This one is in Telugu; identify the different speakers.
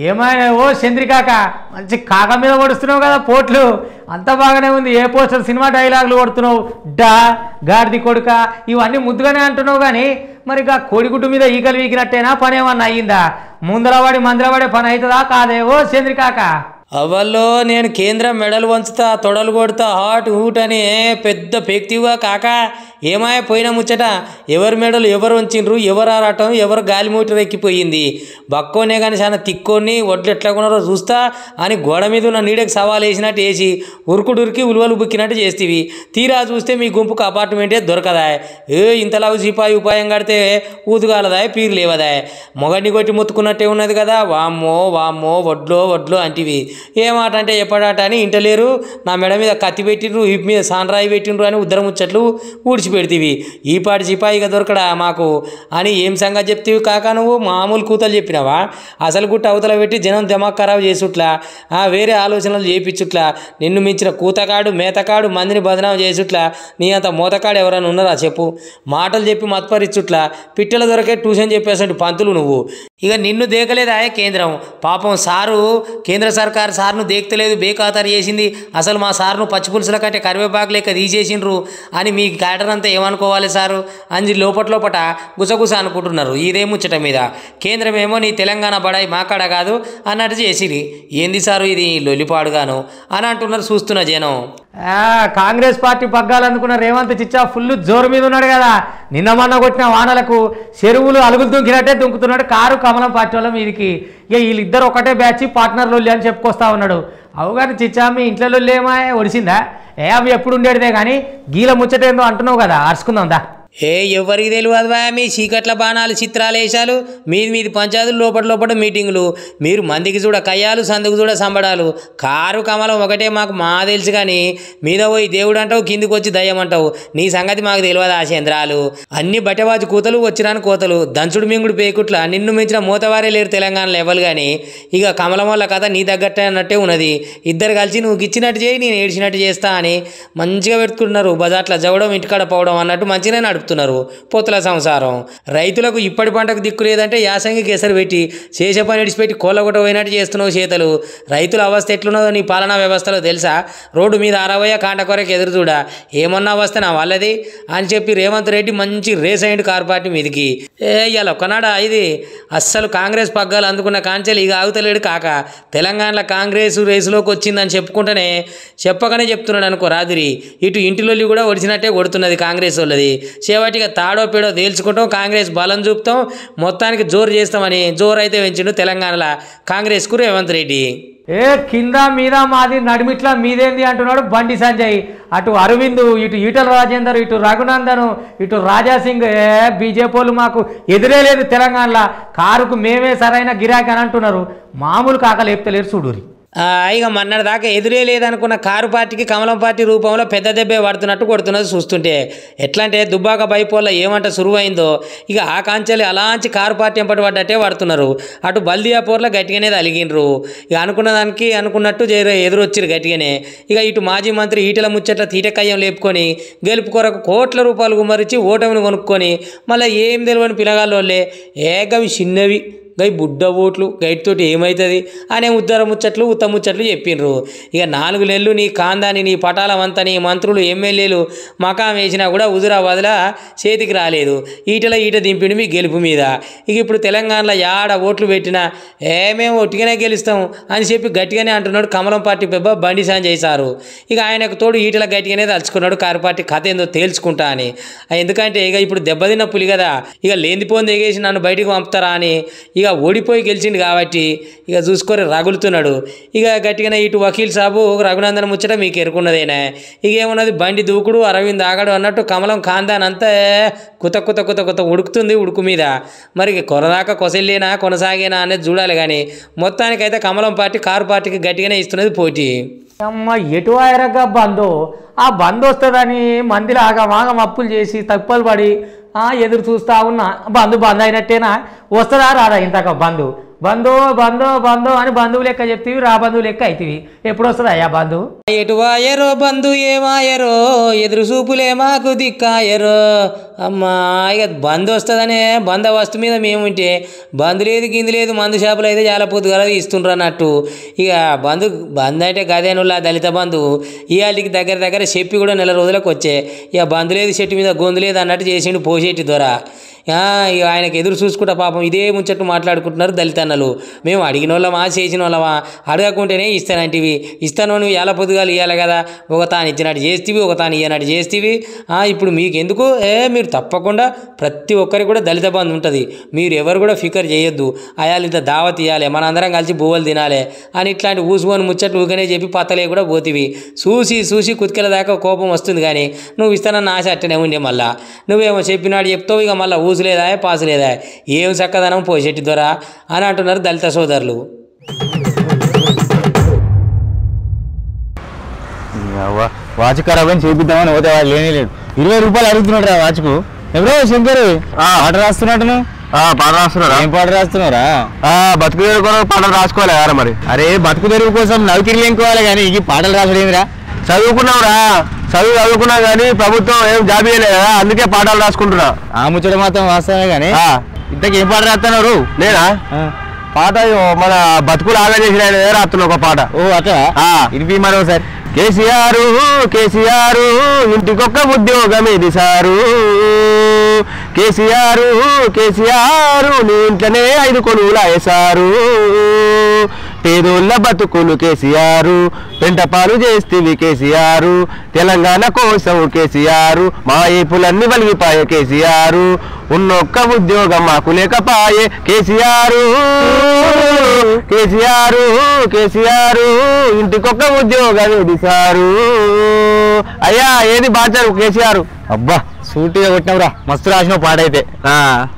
Speaker 1: ఏమైనా ఓ చంద్రికాక మంచి కాక మీద కొడుస్తున్నావు కదా పోట్లు అంత బాగానే ఉంది ఏ పోస్టర్ సినిమా డైలాగులు కొడుతున్నావు డా గాడిది కొడుక ఇవన్నీ ముద్దుగానే అంటున్నావు కానీ మరి ఇక కోడిగుడ్డు మీద ఈగలు వీకినట్టేనా పని ఏమన్నా అయ్యిందా ముందరవాడి మందరవాడే పని అవుతుందా కాదే ఓ చంద్రికాక
Speaker 2: అవల్లో నేను కేంద్రం మెడలు వంచుతా తొడలు కొడతా హాట్ హూట్ అని పెద్ద పెక్తివా కాక ఏమాయ పోయిన ముచ్చట ఎవరి మెడలు ఎవరు వంచిండ్రు ఎవరు ఆరాటం ఎవరు గాలి మూటర్ ఎక్కిపోయింది బక్కోనే కానీ చాలా తిక్కోని వడ్లు ఎట్లా కొన్నారో చూస్తా అని గోడ మీద ఉన్న నీడకి సవాల్ వేసినట్టు వేసి ఉరుకుడురికి ఉలువలు బుక్కినట్టు చేస్తేవి తీరా చూస్తే మీ గుంపుకు అపార్ట్మెంటే దొరకదా ఏ ఇంతలాగు సిపాయి ఉపాయం కడితే ఊదుగాలదా పీరు లేవదా మొగడిని కొట్టి మొత్తుకున్నట్టే ఉన్నది కదా వామ్మో వామ్మో వడ్లో వడ్లో అంటివి ఏ మాట అంటే ఎప్పడాట అని ఇంటలేరు నా మెడ మీద కత్తి పెట్టిండ్రు ఈ మీద సాన్రాయి పెట్టిండ్రు అని ఉద్దరం ముచ్చట్లు ఊడ్చిపెడితివి ఈ పాటి సిపాయిగా దొరకడా మాకు అని ఏం సంగతి చెప్తివి కాక నువ్వు మామూలు కూతలు చెప్పినావా అసలు గుట్ట అవతల పెట్టి జనం దిమాగ్ ఖరాబ్ చేసుట్లా ఆ, వేరే ఆలోచనలు చేపించుట్లా నిన్ను మించిన కూతకాడు మేతకాడు మందిని బదనాం చేసుట్లా నీ అంత మోతకాడు ఎవరైనా ఉన్నారా చెప్పు మాటలు చెప్పి మత్పరిచుట్లా పిట్టల దొరకే ట్యూషన్ చెప్పేసంటి పంతులు నువ్వు ఇక నిన్ను దేకలేదా కేంద్రం పాపం సారు కేంద్ర సర్కార్ సార్ను దేక్తలేదు బేఖాతరు చేసింది అసలు మా సార్ను పచ్చిపులుసుల కంటే కరివేపాకు లెక్క తీసేసిండ్రు అని మీ క్యాడర్ అంతా ఏమనుకోవాలి సారు అని లోపట లోపట గుసగుస అనుకుంటున్నారు ఇదే ముచ్చట మీద కేంద్రం ఏమో నీ తెలంగాణ బడాయి మాకాడ కాదు అన్నట్టు చేసిరి ఏంది సారు ఇది లొలిపాడుగాను అని అంటున్నారు చూస్తున్న జనం
Speaker 1: ఆ, కాంగ్రెస్ పార్టీ పగ్గాలనుకున్న రేవంత్ చిచ్చా ఫుల్ జోరు మీద ఉన్నాడు కదా నిన్న మొన్న కొట్టిన వానలకు చెరువులు అలుగులు దుంకినట్టే దుంకుతున్నాడు కారు కమలం పార్టీ వాళ్ళ మీదికి ఇక వీళ్ళిద్దరు ఒకటే బ్యాచ్ పార్ట్నర్ లొల్లి అని చెప్పుకొస్తా ఉన్నాడు అవు కానీ చిచ్చా మీ ఇంట్లో లొల్లి ఏమా ఒడిసిందా ఏ అవి ఎప్పుడు ఉండేదే కానీ గీల ముచ్చటేందో అంటున్నావు కదా అరుచుకుందాం దా
Speaker 2: ఏ ఎవరికి తెలియదు బా మీ చీకట్ల బాణాలు చిత్రాలు వేసాలు మీది మీది పంచాయతీలు లోపల లోపల మీటింగులు మీరు మందికి చూడ కయ్యాలు సందుకు చూడ సంబడాలు కారు కమలం ఒకటే మాకు మా తెలుసు కానీ మీద పోయి దేవుడు అంటావు కిందికి వచ్చి దయ్యం అంటావు నీ సంగతి మాకు తెలియదు ఆశేంద్రాలు అన్ని బట్టవాజు కూతలు వచ్చిరాని కోతలు దంచుడు మింగుడు పేకుట్ల నిన్ను మించిన మూతవారే లేరు తెలంగాణలో ఎవరు కానీ ఇక కమలం వల్ల కథ నీ తగ్గట్టే అన్నట్టే ఉన్నది ఇద్దరు కలిసి నువ్వు ఇచ్చినట్టు చేయి నేను ఏడ్చినట్టు చేస్తా అని మంచిగా పెట్టుకుంటున్నారు బజార్లో జవడం ఇంటికాడ పోవడం అన్నట్టు మంచిగానే నడుపుతున్నారు పొత్తుల సంసారం రైతులకు ఇప్పటి పంటకు దిక్కు లేదంటే యాసంగి కేసరి పెట్టి చేసే పని ఇడిచిపెట్టి కోళ్ళగొట్ట పోయినట్టు చేస్తున్నావు చేతలు రైతుల అవస్థ ఎట్లున్నదో నీ పాలనా వ్యవస్థలో తెలుసా రోడ్డు మీద అరవయ్య కాంట కొరకు ఎదురు చూడ ఏమన్నా అవస్థ నా వాళ్ళది అని చెప్పి రేవంత్ రెడ్డి మంచి రేస్ అయ్యిండు కారు పార్టీ మీదికి ఏ ఇవాళ ఒక్కనాడా ఇది అస్సలు కాంగ్రెస్ పగ్గాలు అందుకున్న కాంచెలు ఇక ఆగుతలేడు కాక తెలంగాణలో కాంగ్రెస్ రేసులోకి వచ్చిందని చెప్పుకుంటేనే చెప్పకనే చెప్తున్నాడు అనుకో రాత్రి ఇటు ఇంటిలోకి కూడా ఒడిచినట్టే కొడుతున్నది కాంగ్రెస్ వాళ్ళది చేపట్టిగా తాడో పేడో తేల్చుకుంటాం కాంగ్రెస్ బలం చూపుతాం మొత్తానికి జోరు చేస్తామని జోరు అయితే పెంచిండు తెలంగాణలో కాంగ్రెస్కు రేవంత్ రెడ్డి
Speaker 1: ఏ కింద మీద మాది నడిమిట్ల మీదేంది అంటున్నాడు బండి సంజయ్ అటు అరవింద్ ఇటు ఈటల రాజేందర్ ఇటు రఘునందన్ ఇటు రాజాసింగ్ ఏ బీజేపీ వాళ్ళు మాకు ఎదురే లేదు తెలంగాణలో కారుకు మేమే సరైన గిరాకీ అని అంటున్నారు మామూలు కాక లేపుతలేరు చూడురి
Speaker 2: ఆ, ఇక మన్నటి దాకా ఎదురే లేదనుకున్న కారు పార్టీకి కమలం పార్టీ రూపంలో పెద్ద దెబ్బే పడుతున్నట్టు కొడుతున్నది చూస్తుంటే ఎట్లా అంటే దుబ్బాక బైపోల్లో ఏమంట సురువైందో ఇక ఆ కాంచెలు అలాంటి కారు పార్టీ ఎంపటి పడ్డట్టే పడుతున్నారు అటు బల్దియాపూర్లో గట్టిగానే తలిగిండ్రు ఇక అనుకున్న దానికి అనుకున్నట్టు జర ఎదురొచ్చిరు గట్టిగానే ఇక ఇటు మాజీ మంత్రి ఈటల ముచ్చట తీటకయ్యం లేపుకొని గెలుపు కొరకు కోట్ల రూపాయలు గుమ్మరించి ఓటమిని కొనుక్కొని మళ్ళీ ఏం తెలియని పిల్లగాళ్ళోళ్ళే ఏకవి చిన్నవి గై బుడ్డ ఓట్లు గైడ్తోటి ఏమవుతుంది అనే ఉద్దర ముచ్చట్లు ఉత్త ముచ్చట్లు చెప్పిండ్రు ఇక నాలుగు నెలలు నీ కాందాని నీ పటాలం అంతా నీ మంత్రులు ఎమ్మెల్యేలు మకాం వేసినా కూడా హుజురాబాద్ల చేతికి రాలేదు ఈటల ఈట దింపిండు మీ గెలుపు మీద ఇక ఇప్పుడు తెలంగాణలో యాడ ఓట్లు పెట్టినా ఏ మేము ఒట్టిగానే గెలుస్తాం అని చెప్పి గట్టిగానే అంటున్నాడు కమలం పార్టీ పెబ్బ బండి సంజయ్ సారు ఇక ఆయనకు తోడు ఈటల గట్టిగానే తలుచుకున్నాడు కారు పార్టీ కథ ఏందో తేల్చుకుంటా అని ఆ ఎందుకంటే ఇక ఇప్పుడు దెబ్బతిన్న పులి కదా ఇక లేనిపోని దిగేసి నన్ను బయటికి పంపుతారా అని ఇక ఓడిపోయి గెలిచిండు కాబట్టి ఇక చూసుకొని రగులుతున్నాడు ఇక గట్టిగానే ఇటు వకీల్ సాబు రఘునందన్ ముచ్చట మీకు ఎరుకున్నదేనా ఇక ఏమున్నది బండి దూకుడు అరవింద్ ఆగడు అన్నట్టు కమలం కాందాన్ అంతా కుత కుత కుత కుత ఉడుకుతుంది ఉడుకు మీద మరి ఇక కొరదాకా కొసలేనా కొనసాగేనా అనేది చూడాలి కానీ మొత్తానికైతే కమలం పార్టీ కారు పార్టీకి గట్టిగానే ఇస్తున్నది పోటీ
Speaker 1: అమ్మ ఎటు ఆయరగా బందో ఆ బంద్ వస్తుందని మందిలో ఆగం ఆగం అప్పులు చేసి తప్పులు పడి ఆ, ఎదురు చూస్తా ఉన్నా బంధు బంద్ అయినట్టేనా వస్తుందా రాదా ఇంతక బంధు బంధు బంధు బంధు అని బంధువు లెక్క చెప్తీవి రా బంధువు లెక్క అవుతుంది ఎప్పుడు వస్తుందా అయ్యా బంధు
Speaker 2: ఎటు వాయరో బంధు ఏమాయరో ఎదురు చూపులే మాకు దిక్కాయరో అమ్మా ఇక బంద్ వస్తుందనే బందోబస్తు మీద మేము ఉంటే బంద్ లేదు గింది లేదు మందు షాపులు అయితే చాలా పొద్దుగల ఇస్తుండ్రు అన్నట్టు ఇక బంధు బంద్ అంటే గదేనుల్లా దళిత బంధు ఇవాళకి దగ్గర దగ్గర చెప్పి కూడా నెల రోజులకు వచ్చే ఇక బంద్ లేదు చెట్టు మీద గొంతు లేదు అన్నట్టు చేసిండు పోసేటి ద్వారా ఆ, ఇక ఆయనకు ఎదురు చూసుకుంటా పాపం ఇదే ముచ్చట్టు మాట్లాడుకుంటున్నారు దళిత అన్నలు మేము అడిగిన వాళ్ళమా చేసిన వాళ్ళమా అడగకుంటేనే ఇస్తానంటివి ఇస్తాను నువ్వు ఎలా పొద్దుగాలు ఇవ్వాలి కదా ఒక తాను ఇచ్చినట్టు చేస్తీవి ఒక తాను ఇయ్యనట్టు చేస్తీవి ఆ, ఇప్పుడు మీకు ఎందుకు ఏ మీరు తప్పకుండా ప్రతి ఒక్కరికి కూడా దళిత బంధు ఉంటుంది మీరు ఎవరు కూడా ఫికర్ చేయొద్దు అయాలు ఇంత దావత్ ఇవ్వాలి మనందరం కలిసి బువ్వలు తినాలి అని ఇట్లాంటి ఊసుకొని ముచ్చట్లు ఊకనే చెప్పి పత్తలే కూడా పోతివి చూసి చూసి కుతికెల దాకా కోపం వస్తుంది కానీ నువ్వు ఇస్తానన్న ఆశ అట్టనే ఉండే మళ్ళా నువ్వేమో చెప్పినాడు చెప్తావు ఇక మళ్ళీ ఊసులేదా పాసులేదా ఏం చక్కదనం పోసేటి ద్వారా అని అంటున్నారు దళిత సోదరులు
Speaker 3: అవ్వ వాచ్ ఖరాబ్ అని చేపిద్దామని పోతే వాడు లేని లేడు ఇరవై రూపాయలు అడుగుతున్నాడు రా వాచ్కు ఎవరో శంకర్ పాట రాస్తున్నట్టును
Speaker 4: పాట రాస్తున్నారా
Speaker 3: ఏం పాట రాస్తున్నారా
Speaker 4: బతుకు తెరువు కొరకు పాటలు రాసుకోవాలి కదా మరి
Speaker 3: అరే బతుకు తెరువు కోసం నౌకిరి లేనుకోవాలి కానీ ఈ పాటలు రాసడం ఏందిరా
Speaker 4: చదువుకున్నావురా చదువు చదువుకున్నా కానీ ప్రభుత్వం ఏం జాబ్ ఇయ్యలేదు కదా అందుకే పాఠాలు రాసుకుంటున్నా
Speaker 3: ఆ ముచ్చట మాత్రం వాస్తవమే కానీ
Speaker 4: ఆ,
Speaker 3: ఇంతకు ఏం పాట రాస్తున్నారు
Speaker 4: నేనా పాట ఇగో మన బతుకులు ఆగా చేసిన ఆయన దగ్గర రాస్తున్నా ఒక పాట
Speaker 3: ఓ అట్లా
Speaker 4: ఆ.
Speaker 3: ఇనిపి మరోసారి
Speaker 4: కేసీఆర్ కేసీఆర్ ఇంటికొక్క ఉద్యోగం ఇది సారు కేసీఆర్ కేసీఆర్ నీ ఇంట్లోనే ఐదు కొనువులు అయ్యేసారు పేదోళ్ళ బతుకులు కేసీఆర్ పెంట పాలు చేస్తేవి కేసీఆర్ తెలంగాణ కోసం కేసీఆర్ మా ఏపులన్నీ వలిగిపాయే కేసీఆర్ ఉన్నొక్క ఉద్యోగం మాకు లేకపాయే కేసీఆర్ కేసీఆర్ కేసీఆర్ ఇంటికొక్క ఉద్యోగం ఇది సారు అయ్యా ఏది బాచారు కేసీఆర్
Speaker 3: అబ్బా సూటిగా కొట్టినవురా మస్తు రాసిన పాట అయితే
Speaker 4: ఆ